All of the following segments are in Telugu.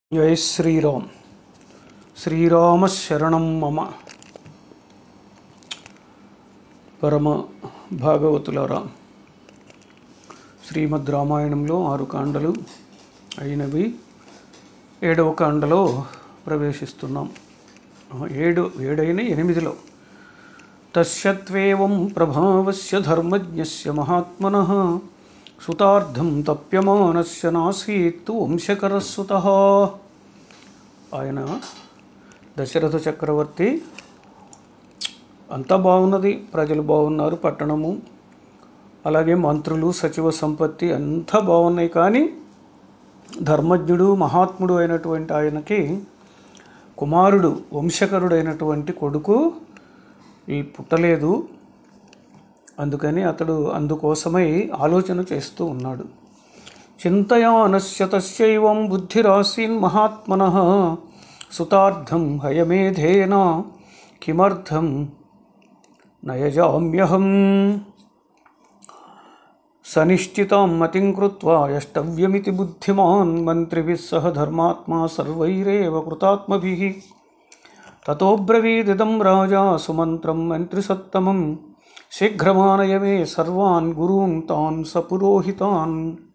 జై శ్రీరామ్ శ్రీరామ శరణం మమ పరమ భాగవతులారా శ్రీమద్ రామాయణంలో ఆరు కాండలు అయినవి ఏడవ కాండలో ప్రవేశిస్తున్నాం ఆ, ఏడు ఏడైన ఎనిమిదిలో తస్యత్వేవం ప్రభావస్య ధర్మజ్ఞస్య మహాత్మనః సుతార్థం తప్యమానస్య నాసీత్ వంశకరస్సుత ఆయన దశరథ చక్రవర్తి అంతా బాగున్నది ప్రజలు బాగున్నారు పట్టణము అలాగే మంత్రులు సచివ సంపత్తి అంతా బాగున్నాయి కానీ ధర్మజ్ఞుడు మహాత్ముడు అయినటువంటి ఆయనకి కుమారుడు వంశకరుడైనటువంటి కొడుకు ఈ పుట్టలేదు అందుకని అతడు అందుకోసమై ఆలోచన చేస్తూ ఉన్నాడు చింతయానస్య తస్యైవం బుద్ధిరాసీన్ మహాత్మన సుతార్థం హయమేధేన కిమర్థం నయజామ్యహం సనిశ్చితాం మతిం కృత్వా యష్టవ్యమితి బుద్ధిమాన్ మంత్రిభిः సహ ధర్మాత్మా సర్వైరేవ కృతాత్మభిः తతోబ్రవీదిదం రాజా సుమంత్రం మంత్రిసత్తమం శీఘ్రమానయ మే సర్వాన్ గురూన్ తాన్ సపురోహితాన్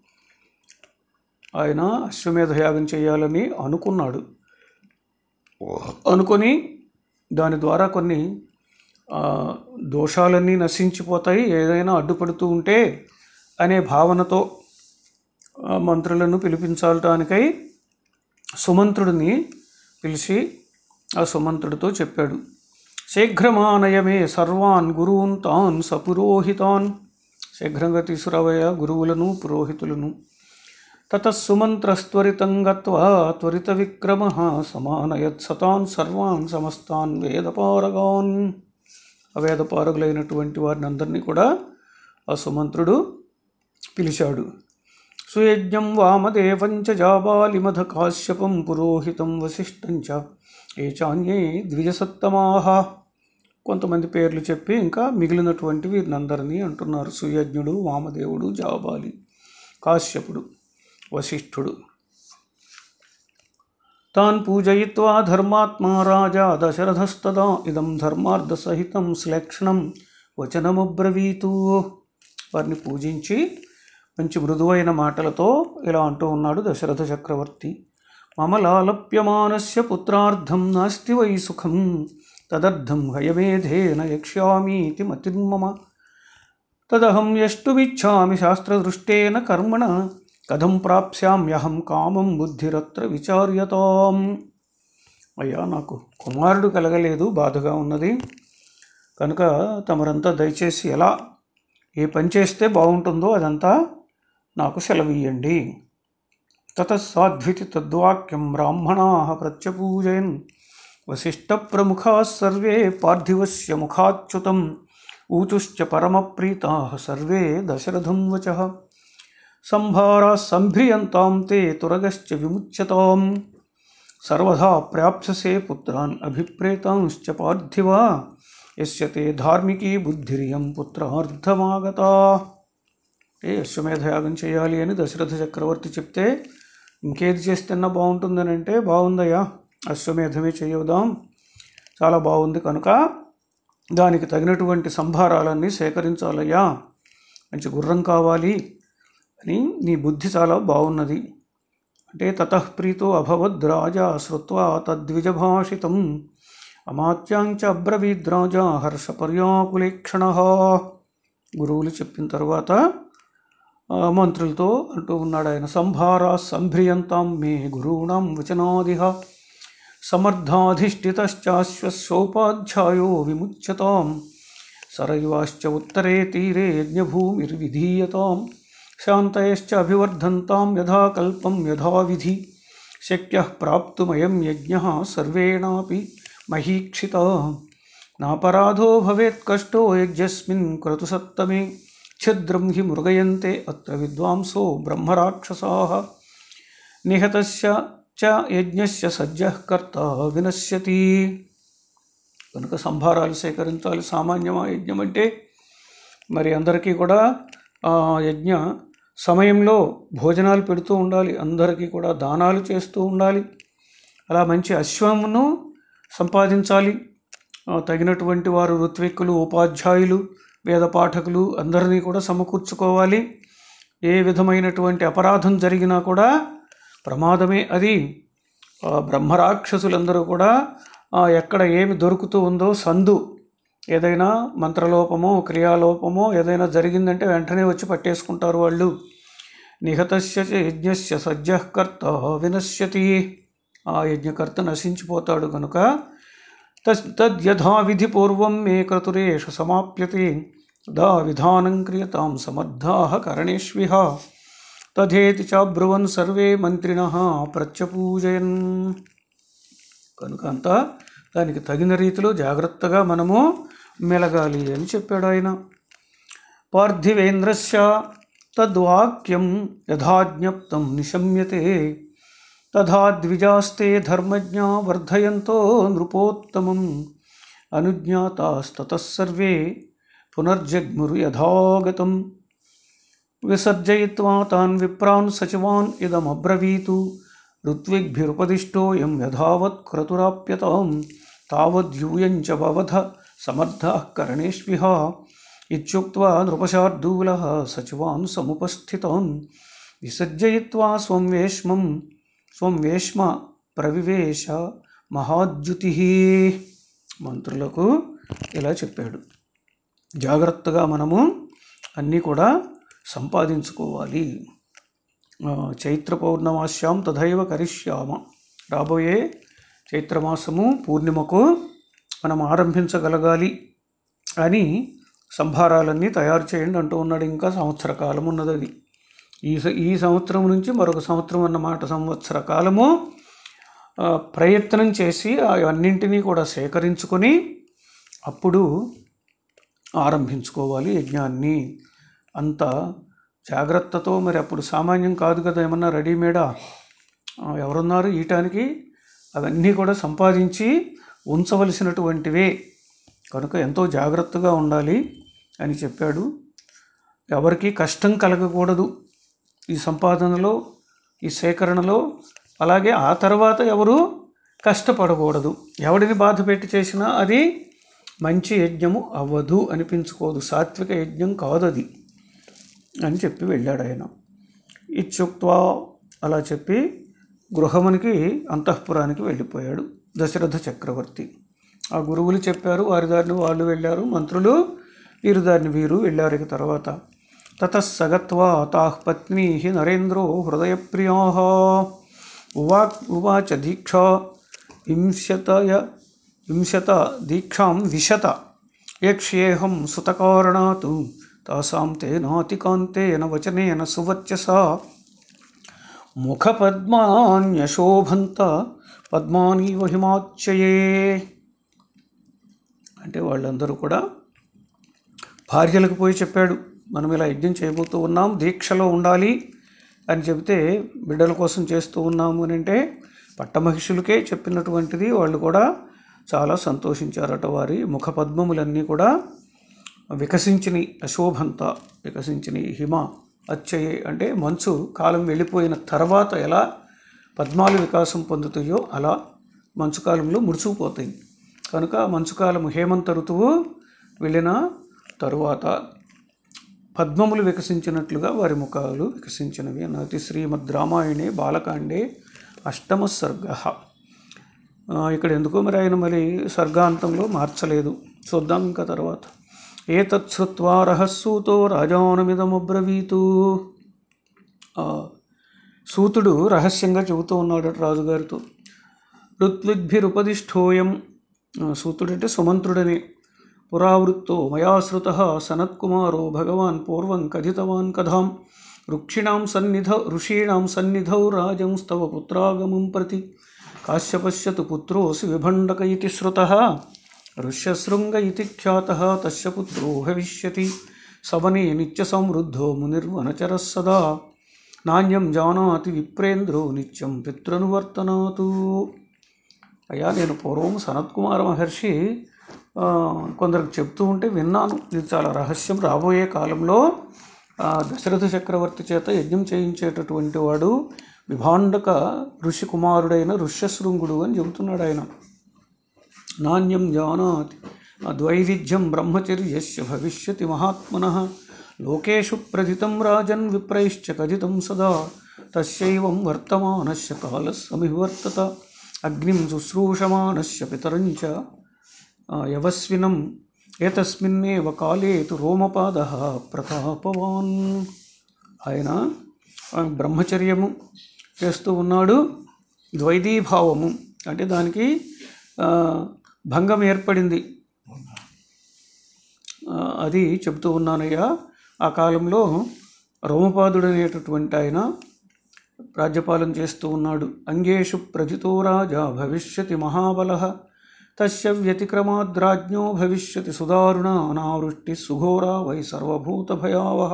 ఆయన అశ్వమేధ యాగం చేయాలని అనుకున్నాడు అనుకొని దాని ద్వారా కొన్ని ఆ, దోషాలన్నీ నశించిపోతాయి ఏదైనా అడ్డుపడుతూ ఉంటే అనే భావనతో ఆ, మంత్రులను పిలిపించటానికై సుమంత్రుడిని పిలిచి ఆ సుమంత్రుడితో చెప్పాడు శీఘ్రమానయమే సర్వాన్ గురువున్ తాన్ సపురోహితాన్ శీఘ్రంగా తీసుకురావయ్యా గురువులను పురోహితులను తతస్సుమంత్రస్త్వరితం గత్వా త్వరిత విక్రమ సమానయత్ సతాన్ సర్వాన్ సమస్తాన్ వేదపారగాన్ అవేదపారగులైనటువంటి వారిని అందరినీ కూడా ఆ సుమంత్రుడు పిలిచాడు సుయజ్ఞం వామదేవం చ జాబాలిమధ కాశ్యపం పురోహితం వశిష్టం చ ఏ చాన్యే ద్విజసత్తమాహ కొంతమంది పేర్లు చెప్పి ఇంకా మిగిలినటువంటి వీరినందరినీ అంటున్నారు సుయజ్ఞుడు వామదేవుడు జాబాలి కాశ్యపుడు వశిష్ఠుడు తాన్ పూజయిత్వా ధర్మాత్మా రాజా దశరథస్తదా ఇదం ధర్మార్థసహితం శ్లేక్షణం వచనమబ్రవీతు వారిని పూజించి మంచి మృదువైన మాటలతో ఇలా అంటూ ఉన్నాడు దశరథ చక్రవర్తి మమ లాలప్యమానస్య పుత్రార్థం నాస్తి వై సుఖం తదర్థం హయమేధేన యక్ష్యామీతి మతిర్మమ తదహం యష్టుమిచ్చామి శాస్త్రదృష్టేన కర్మణ కథం ప్రాప్స్యామ్యహం కామం బుద్ధిరత్ర విచార్యతాం అయ్యా నాకు కుమారుడు కలగలేదు బాధగా ఉన్నది కనుక తమరంతా దయచేసి ఎలా ఏ పని చేస్తే బాగుంటుందో అదంతా నాకు సెలవీయండి తతస్సాధ్వితి తద్వాక్యం బ్రాహ్మణా ప్రత్యపూజయన్ వశిష్టప్రముఖా సర్వే పార్థివస్య ముఖాచ్యుతం ఊచుశ్చ పరమప్రీతా సర్వే దశరథం వచ సంభారా సంభ్రియంతాం తే తురగశ్చ విముచ్యతాం సర్వదా ప్రాప్స్యసే పుత్రాన్ అభిప్రేతాంశ్చ పార్థివా యస్య తే ధార్మికీ బుద్ధిరియం పుత్రార్థమాగతా ఏ అశ్వమేధయాగం చేయాలి అని దశరథ చక్రవర్తి చెప్తే ఇంకేది చేస్తేనా బాగుంటుందని అంటే బాగుందయ్యా అశ్వమేధమే చేయవుదాం చాలా బాగుంది కనుక దానికి తగినటువంటి సంభారాలన్నీ సేకరించాలయ్యా మంచి గుర్రం కావాలి అని నీ బుద్ధి చాలా బాగున్నది అంటే తతఃప్రీతో అభవద్ రాజా శ్రుత్వా తద్విజభాషితం అమాత్యాంచ అబ్రవీద్రాజా హర్షపర్యాకులేక్షణ గురువులు చెప్పిన తర్వాత ఆ, మంత్రులతో అంటూ ఉన్నాడు ఆయన సంభారా సంభ్రియంతాం మే గురూణాం వచనాదిహ సమర్థాధిష్ఠితశ్చాశ్వసోపాధ్యాయో విముచ్యతాం సరైవాశ్చ ఉత్తరే తీరే యజ్ఞభూమిర్విధీయతాం శాంతయశ్చ అభివర్ధంతాం యథా కల్పం యథా విధి శక్య ప్రాప్తుమయం యజ్ఞ సర్వేణాపి మహీక్షిత నాపరాధో భవేత్ కష్టో యజ్ఞస్మిన్ క్రతు సత్తమే ఛిద్రం హి మృగయంతే అత్ర విద్వాంసో బ్రహ్మరాక్షసాः నిహతస్య చ యజ్ఞస్య సజ్జః కర్త వినశ్యతి కనుక సంభారాలు సేకరించాలి సామాన్యమా యజ్ఞం అంటే మరి అందరికీ కూడా ఆ యజ్ఞ సమయంలో భోజనాలు పెడుతూ ఉండాలి అందరికీ కూడా దానాలు చేస్తూ ఉండాలి అలా మంచి అశ్వమును సంపాదించాలి ఆ, తగినటువంటి వారు ఋత్విక్కులు ఉపాధ్యాయులు వేద పాఠకులు అందరినీ కూడా సమకూర్చుకోవాలి ఏ విధమైనటువంటి అపరాధం జరిగినా కూడా ప్రమాదమే అది ఆ, బ్రహ్మరాక్షసులందరూ కూడా ఆ, ఎక్కడ ఏమి దొరుకుతూ ఉందో సందు ఏదైనా మంత్రలోపమో క్రియాలోపమో ఏదైనా జరిగిందంటే వెంటనే వచ్చి పట్టేసుకుంటారు వాళ్ళు నిహతస్య చ యజ్ఞస్య సజ్జకర్త వినశ్యతి ఆ యజ్ఞకర్త నశించిపోతాడు కనుక తస్ తద్యథావిధి పూర్వం మే క్రతురేషు సమాప్యతే తదా విధానం క్రియతాం సమర్థాః కరణేష్విహ తథేతి చాబ్రువన్ సర్వే మంత్రిణ ప్రత్యపూజయన్ కనుక అంతా దానికి తగిన రీతిలో జాగ్రత్తగా మనము మెలగాలి అని చెప్పాడు ఆయన పార్థివేంద్రస్య తద్వాక్యం యథాజ్ఞప్తం నిశమ్యతే తథా ద్విజాస్తే ధర్మజ్ఞా వర్ధయంతో నృపోత్తమం అనుజ్ఞాతాస్తతः సర్వే పునర్జగ్మురు యథాగతం విసర్జయిత్వా తాన్ విప్రాన్ సచివాన్ ఇదమబ్రవీతు ఋత్విగ్భిరుపదిష్టోయం యథావత్ క్రతురాప్యతాం తావద్యూయం చ బవధ సమర్థः కరణేష్విహ ఇత్యుక్త్వా నృపశార్దూలः సచివాన్ సముపస్థితాన్ విసర్జయిత్వా స్వం వేష్మం స్వం వేష్మ ప్రవివేశ మహాద్యుతి మంత్రులకు ఇలా చెప్పాడు జాగ్రత్తగా మనము అన్నీ కూడా సంపాదించుకోవాలి ఆ, చైత్ర పౌర్ణమాస్యాం తథైవ కరిష్యామ రాబోయే చైత్రమాసము పూర్ణిమకు మనం ఆరంభించగలగాలి అని సంభారాలన్నీ తయారు చేయండి అంటూ ఉన్నాడు ఇంకా సంవత్సర కాలం ఉన్నది అది ఈ స- ఈ సంవత్సరం నుంచి మరొక సంవత్సరం అన్నమాట సంవత్సర కాలము ఆ, ప్రయత్నం చేసి అవన్నింటినీ కూడా సేకరించుకొని అప్పుడు ఆరంభించుకోవాలి యజ్ఞాన్ని అంత జాగ్రత్తతో మరి అప్పుడు సామాన్యం కాదు కదా ఏమన్నా రెడీమేడా ఆ, ఎవరున్నారు ఈయటానికి అవన్నీ కూడా సంపాదించి ఉంచవలసినటువంటివే కనుక ఎంతో జాగ్రత్తగా ఉండాలి అని చెప్పాడు ఎవరికి కష్టం కలగకూడదు ఈ సంపాదనలో ఈ సేకరణలో అలాగే ఆ తర్వాత ఎవరు కష్టపడకూడదు ఎవడిని బాధ పెట్టి చేసినా అది మంచి యజ్ఞము అవ్వదు అనిపించుకోదు సాత్విక యజ్ఞం కాదు అది అని చెప్పి వెళ్ళాడు ఆయన ఇత్యుక్త్వా అలా చెప్పి గృహమునికి అంతఃపురానికి వెళ్ళిపోయాడు దశరథ చక్రవర్తి ఆ గురువులు చెప్పారు వారి దారిని వాళ్ళు వెళ్ళారు మంత్రులు వీరి దారిని వీరు వెళ్ళారు ఇక తర్వాత తతస్సగత్వా తాః పత్నీ నరేంద్రో హృదయప్రియా ఉవా ఉవాచ దీక్షా వింశతయ వింశత దీక్షాం విశత యక్ష్యేహం సుతకారణాత్ తాసాం తేనాతికాంతేన వచనేన సువర్చసా ముఖపద్మాన్యశోభంత పద్మానీవ హిమాచ్చయే అంటే వాళ్ళందరూ కూడా భార్యలకు పోయి చెప్పాడు మనం ఇలా యజ్ఞం చేయబోతూ ఉన్నాం దీక్షలో ఉండాలి అని చెబితే బిడ్డల కోసం చేస్తూ ఉన్నాము అని అంటే పట్టమహిషులకే చెప్పినటువంటిది వాళ్ళు కూడా చాలా సంతోషించారట వారి ముఖ పద్మములన్నీ కూడా వికసించిని అశోభంత వికసించిని హిమ అచ్చయే అంటే మంచు కాలం వెళ్ళిపోయిన తర్వాత ఎలా పద్మాలు వికాసం పొందుతాయో అలా మంచు కాలంలో ముడుచుకుపోతాయి కనుక మంచు కాలము హేమంత ఋతువు వెళ్ళిన తరువాత పద్మములు వికసించినట్లుగా వారి ముఖాలు వికసించినవి అన్నది శ్రీమద్ రామాయణే బాలకాండే అష్టమ సర్గ ఇక్కడ ఎందుకో మరి ఆయన మరి సర్గాంతంలో మార్చలేదు చూద్దాం ఇంకా తర్వాత ఏతత్ శ్రుత్వా రహస్సూతో రాజానమిదమబ్రవీతు ఆ, సూతుడు రహస్యంగా చెబుతూ ఉన్నాడు రాజుగారితో ఋత్విగ్భిరుపదిష్ఠోయం ఆ, సూతుడంటే సుమంత్రుడని పురావృత్తో మయా శ్రుత సనత్కుమారో భగవాన్ పూర్వం కథితవాన్ కథాం ఋక్షిణాం సన్నిధ ఋషీణాం సన్నిధౌ రాజంస్తవ పుత్రాగమం ప్రతి కాశ్యపశ్య తు పుత్రోసి విభండక ఇతి శ్రుత ఋష్యశృంగ ఇతి ఖ్యాత తస్య పుత్రో భవిష్యతి సవనే నిత్య సమృద్ధో మునిర్వనచర సదా నాణ్యం జానాతి విప్రేంద్రో నిత్యం పితృనువర్తనాతు అయ్యా నేను పూర్వం సనత్కుమార మహర్షి ఆ, కొందరికి చెప్తూ ఉంటే విన్నాను ఇది చాలా రహస్యం రాబోయే కాలంలో ఆ, దశరథ చక్రవర్తి చేత యజ్ఞం చేయించేటటువంటి వాడు విభాండక ఋషి కుమారుడైన ఋష్యశృంగుడు అని చెబుతున్నాడు ఆయన నాణ్యం జానాతి అద్వైవిధ్యం బ్రహ్మచర్యస్య భవిష్యతి మహాత్మన లోకేషు ప్రథితం రాజన్ విప్రైశ్చ కథితం సదా తస్యైవం వర్తమానస్య కాలస్సమివర్తత అగ్నిం శుశ్రూషమాణస్య పితరంచ ఆ, యవస్వినం ఏతస్మిన్నేవ కాలే తు రోమపాద ప్రతాపవాన్ ఆయన ఆ, బ్రహ్మచర్యము చేస్తూ ఉన్నాడు ద్వైదీభావము అంటే దానికి ఆ, భంగం ఏర్పడింది ఆ, అది చెబుతూ ఉన్నానయ్యా ఆ కాలంలో రోమపాదుడు అనేటటువంటి ఆయన రాజ్యపాలన చేస్తూ ఉన్నాడు అంగేషు ప్రజితో రాజా భవిష్యతి మహాబల తస్య వ్యతిక్రమాద్రాజ్ఞో భవిష్యతి సుదారుణ అనావృష్టి సుఘోరా వై సర్వభూత భయావహ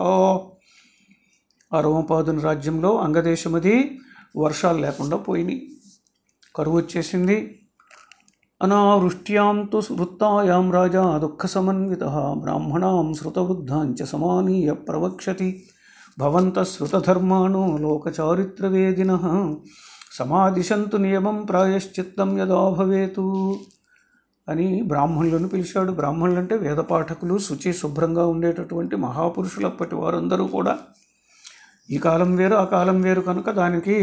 ఆ రోమపాదుని రాజ్యంలో అంగదేశమది వర్షాలు లేకుండా పోయినాయి కరువు వచ్చేసింది అనావృష్ట్యాం తు వృత్తాయాం రాజా దుఃఖ సమన్విత బ్రాహ్మణాం శృతవృద్ధాంచ సమానీయ ప్రవక్షతి భవంత శృతధర్మాణో లోకచారిత్రవేదిన సమాదిశంతు నియమం ప్రాయశ్చిత్తం యదా భవేతు అని బ్రాహ్మణులను పిలిచాడు బ్రాహ్మణులు అంటే వేదపాఠకులు శుచి శుభ్రంగా ఉండేటటువంటి మహాపురుషులు అప్పటి వారందరూ కూడా ఈ కాలం వేరు ఆ కాలం వేరు కనుక దానికి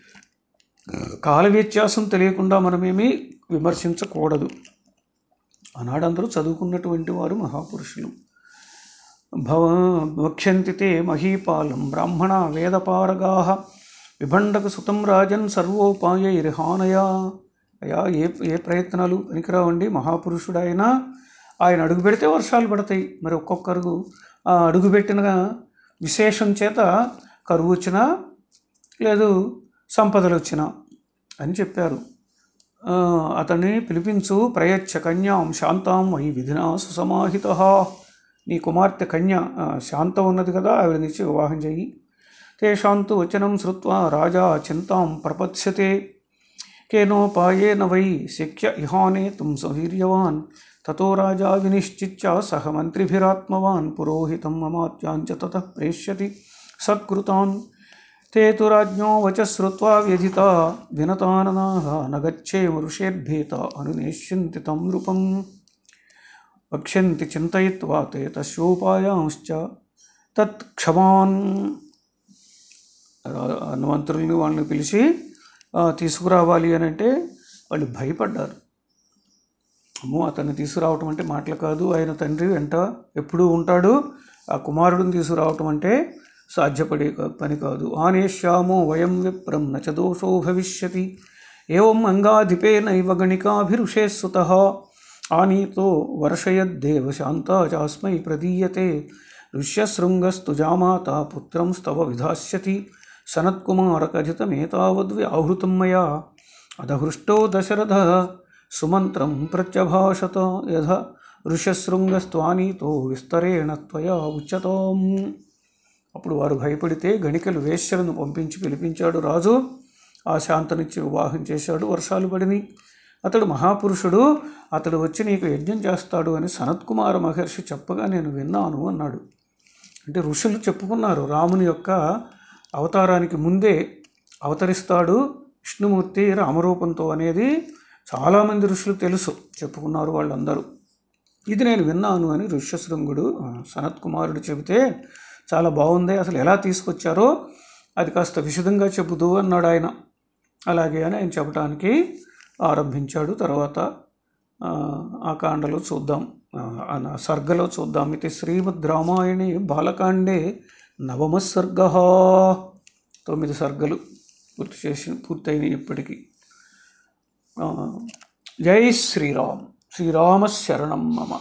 కాల వ్యత్యాసం తెలియకుండా మనమేమీ విమర్శించకూడదు ఆనాడందరూ చదువుకున్నటువంటి వారు మహాపురుషులు భవ వక్ష్యంతి తే మహీపాలం బ్రాహ్మణ వేదపారగా విభండక సుతం రాజన్ సర్వోపాయైర్హానయా అయా ఏ ఏ ప్రయత్నాలు పనికిరావండి మహాపురుషుడు ఆయన ఆయన అడుగు పెడితే వర్షాలు పడతాయి మరి ఒక్కొక్కరు ఆ అడుగుపెట్టిన విశేషం చేత కరువు వచ్చినా లేదు సంపదలు వచ్చినా అని చెప్పారు ఆ, అతన్ని పిలిపించు ప్రయచ్చ కన్యాం శాంతాం వై విధినా సుసమాహిత నీ కుమార్తె కన్య ఆ, శాంత ఉన్నది కదా ఆవిడనిచ్చి వివాహం చెయ్యి తేషాంతు వచనం శ్రుత్వా రాజా చింతాం ప్రపత్స్యతే కేనోపాయేన వై శక్య ఇహానేతుం సవీర్యవాన్ తతో రాజా వినిశ్చిత్య సహ మంత్రిభిరాత్మవాన్ పురోహితం మమాత్యాంచ తతః ప్రేష్యతి సత్కృతాన్ ते तु राज्ञो वचः श्रुत्वा व्यथिता विनताननाः न गच्छेम ऋषेर्भीत अनुनेष्यन्ति तं नृपं वक्ष्यन्ति चिन्तयित्वा ते तस्योपायांश्च తత్క్షమాన్ హనుమంతుల్ని వాళ్ళని పిలిచి "ఆ, తీసుకురావాలి అని అంటే వాళ్ళు భయపడ్డారు అమ్మో అతన్ని తీసుకురావటం అంటే మాటలు కాదు ఆయన తండ్రి వెంట ఎప్పుడూ ఉంటాడు ఆ కుమారుడిని తీసుకురావటం అంటే సాధ్యపడే క- పని కాదు ఆనేష్యామో వయం విప్రం నచ దోషో భవిష్యతి ఏం అంగాధిపేనైవ గణికాభిరుషే సుత ఆనీతో వర్షయద్దేవ శాంతా చాస్మై ప్రదీయతే ఋష్యశృంగస్తు జామాత పుత్రం స్తవ విధాస్యతి సనత్కుమారకథితమేతావద్వి ఆహృతం మయా అధహృష్టో దశరథ సుమంత్రం ప్రత్యభాషత యథ ఋషశృంగస్త్వానీతో విస్తరేణ త్వయా ఉచ్యతాం అప్పుడు వారు భయపడితే గణికలు వేశ్యలను పంపించి పిలిపించాడు రాజు ఆ శాంతనిచ్చి వివాహం చేశాడు వర్షాలు పడినాయి అతడు మహాపురుషుడు అతడు వచ్చి నీకు యజ్ఞం చేస్తాడు అని సనత్కుమార మహర్షి చెప్పగా నేను విన్నాను అన్నాడు అంటే ఋషులు చెప్పుకున్నారు రాముని యొక్క అవతారానికి ముందే అవతరిస్తాడు విష్ణుమూర్తి రామరూపంతో అనేది చాలామంది ఋషులు తెలుసు చెప్పుకున్నారు వాళ్ళందరూ ఇది నేను విన్నాను అని ఋష్యశృంగుడు ఆ, సనత్ కుమారుడు చెబితే చాలా బాగుంది అసలు ఎలా తీసుకొచ్చారో అది కాస్త విశదంగా చెబుతూ అన్నాడు ఆయన అలాగే అని ఆయన చెప్పడానికి ఆరంభించాడు తర్వాత ఆ, ఆ కాండలో చూద్దాం ఆ, ఆ నా సర్గలో చూద్దాం ఇది శ్రీమద్ రామాయణే బాలకాండే నవమ సర్గ తొమ్మిది సర్గలు పూర్తి చేసి పూర్తయినాయి ఇప్పటికీ ఆ, జై శ్రీరామ్ శ్రీరామ శరణం మమ